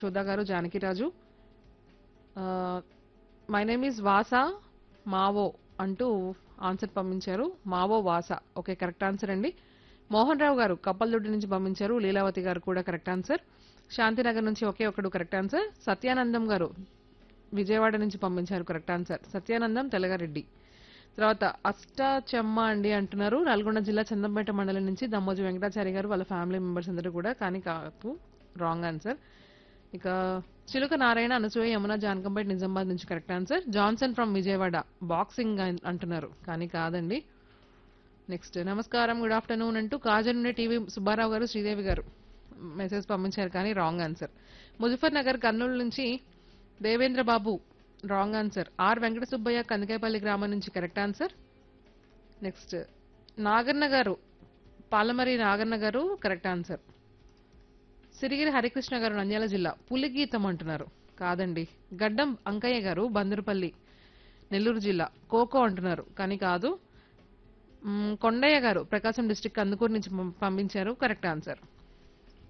శోధా గారు Janakiraju my name is వాసా మావో అంటూ ఆన్సర్ పంపించారు మావో వాసా ఓకే కరెక్ట్ ఆన్సర్ అండి మోహన్ రావు గారు కప్పలదొడ్డి నుంచి పంపించారు లీలావతి గారు కూడా కరెక్ట్ ఆన్సర్ శాంతినగర్ నుంచి ఒకే ఒకడు కరెక్ట్ ఆన్సర్ సత్యానందం గారు విజయవాడ నుంచి పంపించారు కరెక్ట్ ఆన్సర్ సత్యానందం తెలగారెడ్డి తర్వాత అష్టాచెమ్మ అండి అంటున్నారు నల్గొండ జిల్లా చందంపేట మండలం నుంచి దమ్మోజు వెంకటాచారి గారు వాళ్ళ ఫ్యామిలీ మెంబర్స్ అందరూ కూడా కానీ కాదు రాంగ్ ఆన్సర్ ఇక చిలుక నారాయణ అనసూయ యమున జానకంపేట నిజామాబాద్ నుంచి correct answer Johnson from Vijayawada boxing అన్- అంటున్నారు కానీ కాదండి నెక్స్ట్ నమస్కారం గుడ్ ఆఫ్టర్నూన్ అంటూ కాజన్ నుండి టీవీ సుబ్బారావు గారు శ్రీదేవి గారు మెసేజ్ పంపించారు కానీ రాంగ్ ఆన్సర్ ముజఫర్ నగర్ కర్నూలు నుంచి Devendra Babu wrong answer R Venkata Subbaiah Kandikayapalli గ్రామం నుంచి కరెక్ట్ ఆన్సర్ నెక్స్ట్ నాగన్న గారు పాలమరి నాగన్న గారు కరెక్ట్ ఆన్సర్ సిరిగిరి హరికృష్ణ గారు నంద్యాల జిల్లా పులిగీతం అంటున్నారు కాదండి గడ్డం అంకయ్య గారు బందరుపల్లి నెల్లూరు జిల్లా కోకో అంటున్నారు కానీ కాదు మ్మ్, కొండయ్య గారు ప్రకాశం డిస్టిక్ కందుకూరు నుంచి పం- పంపించారు కరెక్ట్ ఆన్సర్